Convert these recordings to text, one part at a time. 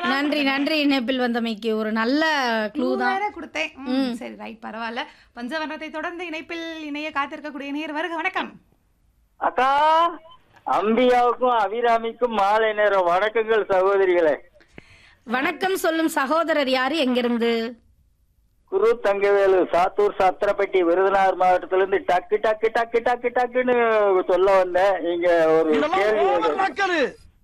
நன்றி நன்றி இணைப்பில் வந்தமைக்கு ஒரு நல்ல க்ளூ clue தான் வேற கொடுத்தேன் ம், சரி ரைட் பரவாயில்ல பஞ்சவர்ணத்தை தொடர்ந்து இணைப்பில் இணைய காத்திருக்கக்கூடிய நேர் வருக வணக்கம் அக்கா அம்பியாவுக்கும் அபிராமிக்கும் மாலை நேரம் வணக்கங்கள் சகோதரிகளே வணக்கம் சொல்லும் சகோதரர் யாரு எங்கிருந்து குரு தங்கவேலு சாத்தூர் சத்திரப்பட்டி விருதுநகர் மாவட்டத்துல இருந்து டக்கு டக்கு டக்கு டக்கு டக்குன்னு சொல்ல வந்தேன் நீங்க ஒரு கேள்வி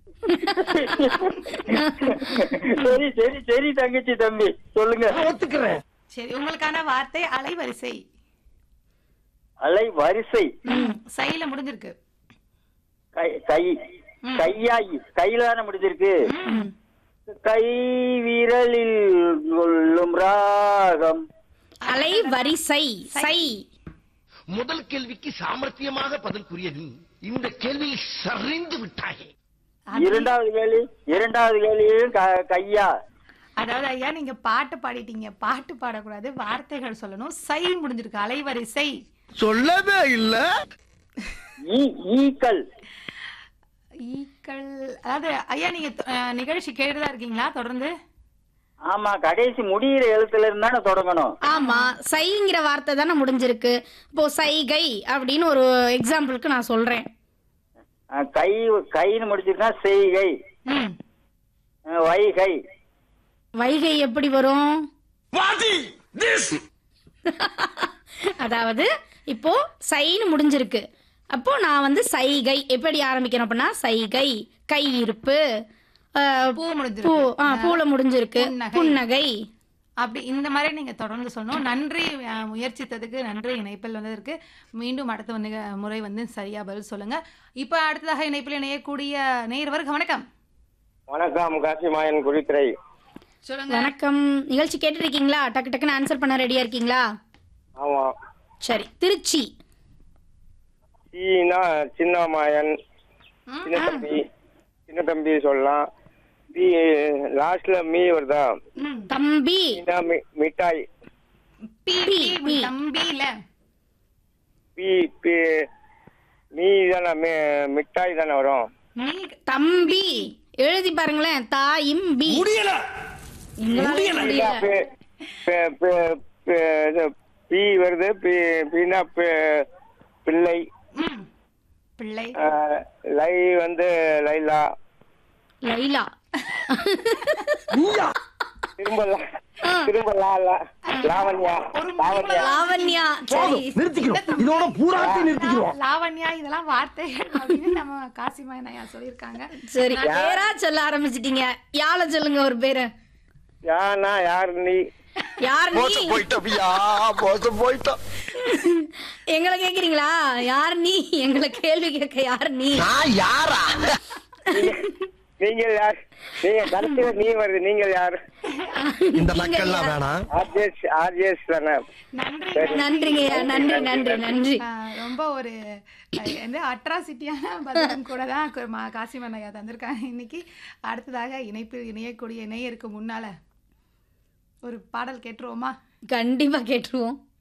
சரி சரி சரி தங்கச்சி தம்பி சொல்லுங்க சரி உங்களுக்கான வார்த்தை அலைவரிசை அலை வரிசை ம், சைல முடிஞ்சிருக்கு கை கை கையாயி கையில தானே முடிஞ்சிருக்கு கை விரலில் கொள்ளும் ராகம் அலை வரிசை சை முதல் கேள்விக்கு சாமர்த்தியமாக பதில் கூறியது இந்த கேள்வியில் சரிந்து விட்டாயே இரண்டாவது கேள்வி இரண்டாவது கேள்வியும் க- கையா அதாவது ஐயா நீங்க பாட்டு பாடிட்டீங்க பாட்டு பாடக்கூடாது வார்த்தைகள் சொல்லணும் சை முடிஞ்சிருக்கு அலைவரிசை சொல்லவே இல்ல ஈ- ஈக்கள் ஈக்கள் அதாவது ஐயா நீங்க அஹ், நிகழ்ச்சி கேட்டுதான் இருக்கீங்களா தொடர்ந்து ஆமா கடைசி முடியிற எழுத்துல இருந்தானே தொடங்கணும் ஆமா சைங்கிற வார்த்தை தானே முடிஞ்சிருக்கு இப்போ சைகை அப்படின்னு ஒரு எக்ஸாம்பிளுக்கு நான் சொல்றேன் அஹ் கை கைன்னு முடிச்சிருக்கா செய்கை ம் அஹ் வைகை வைகை எப்படி வரும் அதாவது இப்போ சைன்னு முடிஞ்சிருக்கு அப்போ நான் வந்து சைகை எப்படி ஆரம்பிக்கணும் அப்படின்னா சைகை கை இருப்பு அஹ், பூ பூ முடிஞ்சிருக்கு ஆ, பூல முடிஞ்சிருக்கு புன்னகை. புன்னகை அப்படி இந்த மாதிரி நீங்க தொடர்ந்து சொல்லணும் நன்றி அஹ், முயற்சித்ததுக்கு நன்றி இணைப்பில் வந்ததற்கு மீண்டும் அடுத்த நிக- முறை வந்து சரியா பதில் சொல்லுங்க இப்ப அடுத்ததாக இணைப்பில் இணையக்கூடிய நேர்வருக்கு வணக்கம் வணக்கம் காசிமாயன் குடித்துறை சொல்லுங்க வணக்கம் நிகழ்ச்சி கேட்டுருக்கீங்களா டக்கு டக்குன்னு ஆன்சர் பண்ண ரெடியா இருக்கீங்களா ஆமா சரி திருச்சி சீனா சின்ன மாயன் ம், சின்ன தம்பி சின்ன தம்பி சொல்லலாம் பி லாஸ்ட்ல மீ வருதா ம். தம்பி சீனா மி- மிட்டாய் பி, பி, பி, பி. தம்பியில பி பி மீ தானே மி- மிட்டாய் தானே வரும் நீ தம்பி எழுதி பாருங்களேன் தாயும் பி எங்களாலே முடியல பி- பி- பி- பி- இது பி வருது பி பின்னா பி- பிள்ளை ம். பிள்ளை அஹ், லை வந்து லைலா லைலா திரும்ப லா- திரும்ப லா- லா- லாவண்யா லாவண்யா லாவண்யா சரி நிறுத்திக்கிறோம் இதோட பூராத்தி நிறுத்திக்கிறோம் லாவண்யா இதெல்லாம் வார்த்தைகள் அப்படின்னு நம்ம காசிமாயன் ஐயா சொல்லியிருக்காங்க சரி பேரா சொல்ல ஆரம்பிச்சிட்டீங்க யாழ சொல்லுங்க ஒரு பேரு யானா யார் நீ யார் நீ போயிட்டோம் மோசம் போயிட்டோம் எங்களை கேக்குறீங்களா யார் நீ எங்களை கேள்வி கேட்க யார் நீ நான் யாரா நீங்கள் யார் நீங்க கடைசியில நீ வருது நீங்கள் யார் இந்த மக்கள்லாம் வேணாம் ஆர்ஜேஸ் ஆர்ஜேஸ் தானே நன்றி நன்றிங்கய்யா நன்றி நன்றி நன்றி ஆஹ் ரொம்ப ஒரு அஹ், வந்து அட்ராசிட்டியான பதிலும் கூட தான் கு- மா- காசிமன் ஐயா தந்திருக்காங்க இன்னைக்கு அடுத்ததாக இணைப்பில் இணையக்கூடிய இணையருக்கு முன்னால ஒரு பாடல் கேட்டுருவோமா கண்டிப்பா கேட்டுருவோம்